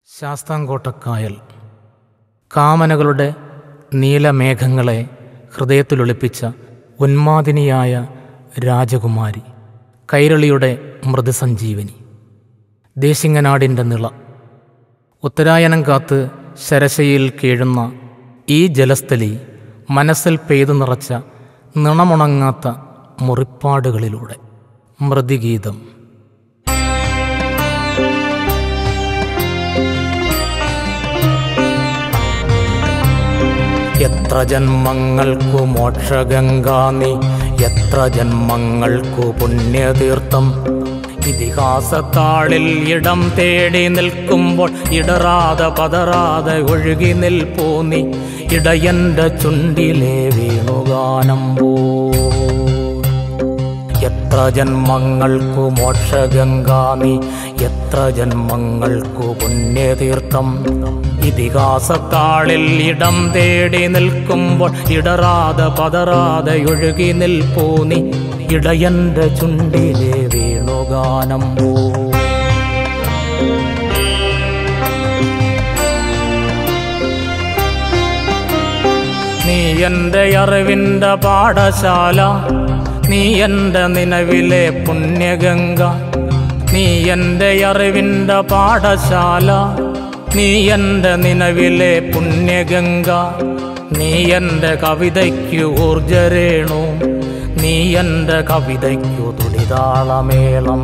ശാസ്താംകോട്ടക്കായൽ കാമനകളുടെ നീലമേഘങ്ങളെ ഹൃദയത്തിലൊളിപ്പിച്ച ഉന്മാദിനിയായ രാജകുമാരി കൈരളിയുടെ മൃദുസഞ്ജീവനി ദേശിങ്ങനാടിൻ്റെ നിള ഉത്തരായനം കാത്ത് ശരശയിൽ കീഴുന്ന ഈ ജലസ്ഥലി മനസ്സിൽ പെയ്തു നിറച്ച നിണമുണങ്ങാത്ത മുറിപ്പാടുകളിലൂടെ മൃതിഗീതം എത്ര ജന്മങ്ങൾക്കു മോക്ഷഗംഗാനി എത്ര ജന്മങ്ങൾക്കു പുണ്യതീർത്ഥം ഇതിഹാസത്താളിൽ ഇടം തേടി നിൽക്കുമ്പോൾ ഇടറാതെ പതറാതെ ഒഴുകി നിൽപ്പൂന്നി ഇടയന്റെ ചുണ്ടിലെ വീണുഗാനം പോ എത്ര ജന്മങ്ങൾക്കു മോക്ഷഗംഗാനി എത്ര ജന്മങ്ങൾക്കു പുണ്യതീർത്ഥം ഇതിഹാസത്താളിൽ ഇടം തേടി നിൽക്കുമ്പോൾ ഇടറാതെ പതറാതെ ഒഴുകി നിൽപ്പൂനി ഇടയന്റെ ചുണ്ടിലെ വീണുഗാനം പോ നീ എൻ്റെ അറിവിൻ്റെ പാഠശാല നീ എൻ്റെ നിലവിലെ പുണ്യഗംഗ നീ എൻ്റെ അറിവിൻ്റെ പാഠശാല നീ എൻ്റെ നിലവിലെ പുണ്യഗംഗ നീ എൻ്റെ കവിതയ്ക്കു ഊർജരേണു നീ എൻ്റെ കവിതയ്ക്കു തുടിതാളമേളം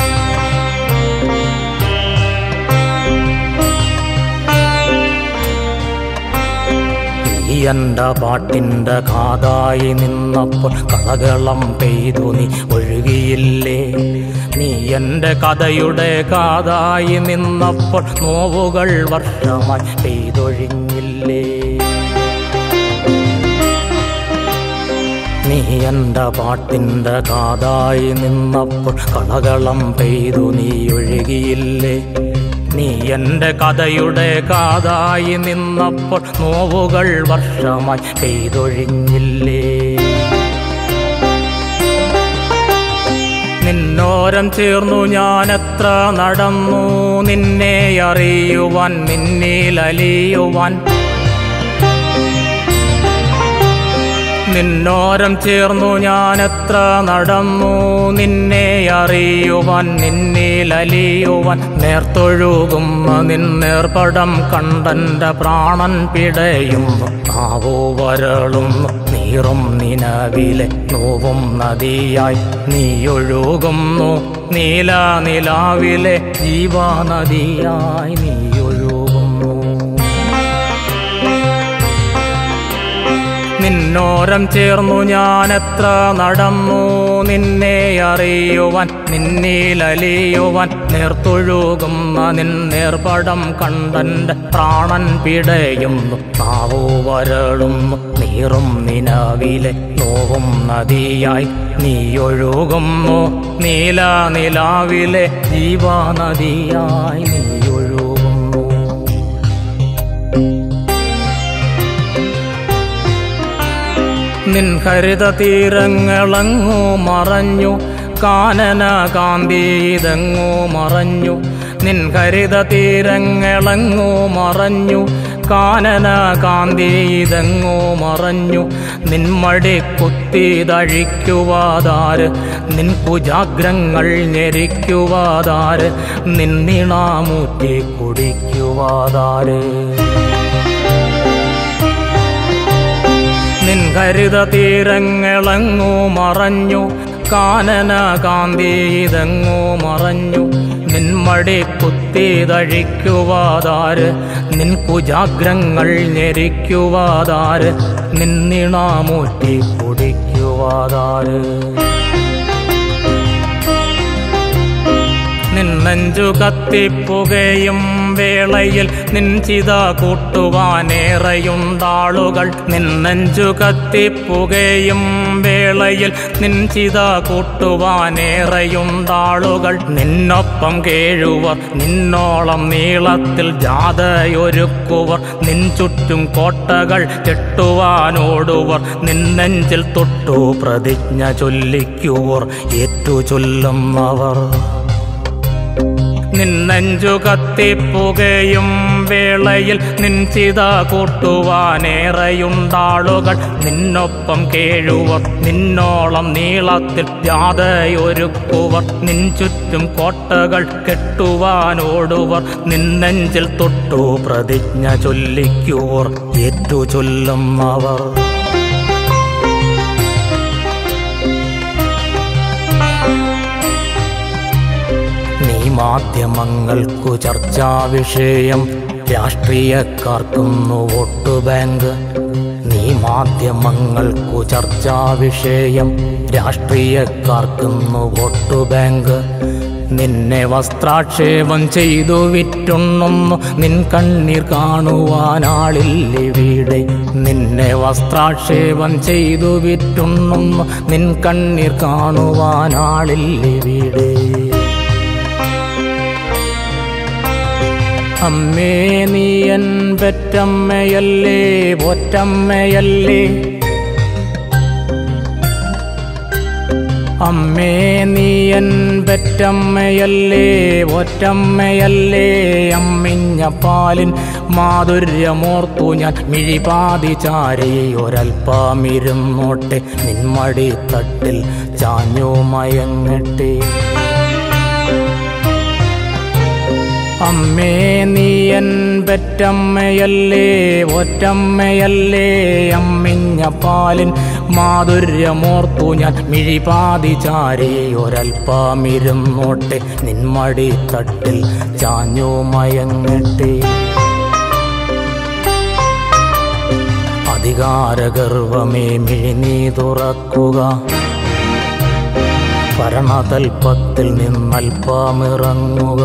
നീ എൻ്റെ പാട്ടിൻ്റെ കാതായി നിന്നപ്പോൾ കളകളം പെയ്തു നീ ഒഴുകിയില്ലേ നീ എൻ്റെ കഥയുടെ കാതായി നിന്നപ്പോൾ നോവുകൾ വർഷമായി പെയ്തൊഴിഞ്ഞില്ലേ നീ എൻ്റെ പാട്ടിൻ്റെ കാതായി നിന്നപ്പോൾ കളകളം പെയ്തു നീ ഒഴുകിയില്ലേ നീ എൻ്റെ കഥയുടെ കാതായി നിന്നപ്പോൾ നോവുകൾ വർഷമായി പെയ്തൊഴിഞ്ഞില്ലേ നിന്നോരം ചേർന്നു ഞാൻ എത്ര നടന്നു നിന്നെ അറിയുവാൻ നിന്നിൽ അലിയുവാൻ നിന്നോരം ചേർന്നു ഞാൻ എത്ര നടന്നു നിന്നെ അറിയുവാൻ നിന്നിൽ അലിയുവാൻ നേർത്തൊഴുകുന്ന നിന്നേർപടം കണ്ടന്റെ പ്രാണൻ പിടയുന്നു നാവോ വരളുന്നു നീറും നിലവിലെ നോവും നദിയായി നീയൊഴുകുന്നു നീല നിലാവിലെ ജീവാനദിയായി നീയൊഴുകുന്നു നിന്നോരം ചേർന്നു ഞാൻ എത്ര നടന്നു നിന്നെ അറിയുവാൻ നിന്നിൽ അലിയുവാൻ നേർത്തൊഴുകുന്ന നിന്നേർപടം കണ്ടന്റെ പ്രാണൻ പിടയുന്നു നാവോ വരളുന്നു നീറും നിലവിലെ നോവും നദിയായി നീയൊഴുകുന്നു നീല നിലാവിലെ ജീവാനദിയായി നീയൊഴുകുന്നു നിൻ ഹരിത തീരങ്ങളങ്ങു മറഞ്ഞു കാനന കാന്തിതങ്ങു മറഞ്ഞു നിൻ ഹരിത തീരങ്ങളങ്ങു മറഞ്ഞു കാനന കാന്തിതങ്ങു മറഞ്ഞു നിൻമടി കുത്തിതഴിക്കുവാതാര് നിൻ കുജാഗ്രങ്ങൾ ഞെരിക്കുവാതാര് നിന്നിണാമൂറ്റി കുടിക്കുവാതാര് നിൻ ഹരിത തീരങ്ങളങ്ങു മറഞ്ഞു കാനന കാന്തിതങ്ങു മറഞ്ഞു നിൻമടി കുത്തിതഴിക്കുവാതാര് നിൻ കുജാഗ്രങ്ങൾ ഞെരിക്കുവാതാര് നിന്നിണാമൂറ്റി കുടിക്കുവാതാര് നിന്നഞ്ചു കത്തിപ്പുകയും വേളയിൽ നിൻചിത കൂട്ടുവാനേറെയുണ്ടാളുകൾ നിന്നഞ്ചു കത്തിപ്പുകയും വേളയിൽ നിൻചിത കൂട്ടുവാനേറെയുണ്ടാളുകൾ നിന്നൊപ്പം കേഴുവർ നിന്നോളം നീളത്തിൽ ജാഥയൊരുക്കുവർ നിൻ ചുറ്റും കോട്ടകൾ കെട്ടുവാനോടുവർ നിന്നെഞ്ചിൽ തൊട്ടു പ്രതിജ്ഞ ചൊല്ലിക്കുവർ ഏറ്റു ചൊല്ലുന്നവർ നിന്നഞ്ചു കത്തിപ്പുകയും വേളയിൽ നിൻചിത കൂട്ടുവാനേറെയുണ്ടാളുകൾ നിന്നൊപ്പം കേഴുവർ നിന്നോളം നീളത്തിൽ ജാഥയൊരുക്കുവർ നിൻ ചുറ്റും കോട്ടകൾ കെട്ടുവാനോടുവർ നിന്നെഞ്ചിൽ തൊട്ടു പ്രതിജ്ഞ ചൊല്ലിക്കുവർ ഏറ്റു ചൊല്ലും അവർ നീ മാധ്യമങ്ങൾക്കു ചർച്ചാ വിഷയം രാഷ്ട്രീയക്കാർക്കുന്നു വോട്ട് ബാങ്ക് നീ മാധ്യമങ്ങൾക്കു ചർച്ചാ വിഷയം രാഷ്ട്രീയക്കാർക്കുന്നു വോട്ട് ബാങ്ക് നിന്നെ വസ്ത്രാക്ഷേപം ചെയ്തു വിറ്റുണ്ണുന്നു നിൻ കണ്ണീർ കാണുവാനാളില്ലിവിടെ നിന്നെ വസ്ത്രാക്ഷേപം ചെയ്തു വിറ്റുണ്ണുന്നു നിൻ കണ്ണീർ കാണുവാനാളില്ലിവിടെ അമ്മേ നീയൻ പെറ്റമ്മയല്ലേ ഒറ്റമ്മയല്ലേ അമ്മേ നീയൻ പെറ്റമ്മയല്ലേ ഒറ്റമ്മയല്ലേ അമ്മിഞ്ഞ പാലിൻ മാധുര്യമോർത്തു ഞാൻ മിഴിപാതി ചാരി ഒരൽപ്പമിരുന്നോട്ടെ നിന്മടി തട്ടിൽ ചാഞ്ഞു മയങ്ങട്ടെ അമ്മേ നീയൻ പെറ്റമ്മയല്ലേ ഒറ്റമ്മയല്ലേ അമ്മിഞ്ഞ പാലിൻ മാധുര്യമോർത്തു ഞാൻ മിഴിപാതി ചാരി ഒരൽപ്പമിരുന്നോട്ടെ നിന്മടി തട്ടിൽ ചാഞ്ഞു മയങ്ങട്ടെ അധികാരഗർവമേ മിഴിനീ തുറക്കുക ഭരണതൽപ്പത്തിൽ നിന്നൽപ്പമിറങ്ങുക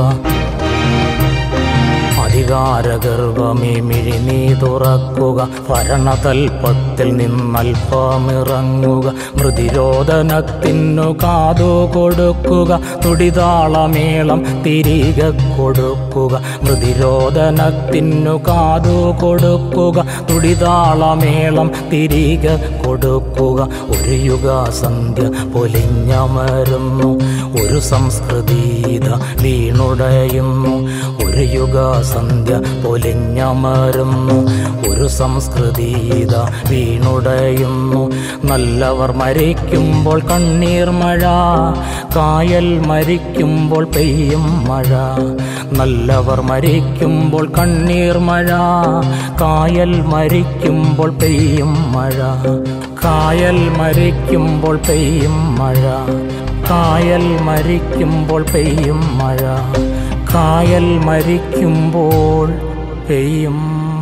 അധികാരഗർവമേ മിഴിനീ തുറക്കുക ഭരണതൽപ്പത്തിൽ നിന്നൽപ്പമിറങ്ങുക മൃതിരോധനത്തിനു കാതു കൊടുക്കുക തുടിതാളമേളം തിരികെ കൊടുക്കുക മൃതിരോധനത്തിനു കാതു കൊടുക്കുക തുടിതാളമേളം തിരികെ കൊടുക്കുക ഒരു യുഗസന്ധ്യ പൊലിഞ്ഞമരുന്നു ഒരു സംസ്കൃതീത വീണുടയുന്നു ഒരു യുഗസന്ധ്യ പൊലിഞ്ഞമരുന്നു ഒരു സംസ്കൃതീത വീണുടയുന്നു നല്ലവർ മരിക്കുമ്പോൾ കണ്ണീർ മഴ കായൽ മരിക്കുമ്പോൾ പെയ്യും മഴ നല്ലവർ മരിക്കുമ്പോൾ കണ്ണീർ മഴ കായൽ മരിക്കുമ്പോൾ പെയ്യും മഴ കായൽ മരിക്കുമ്പോൾ പെയ്യും മഴ കായൽ മരിക്കുമ്പോൾ പെയ്യും മഴ കായൽ മരിക്കുമ്പോൾ പെയ്യും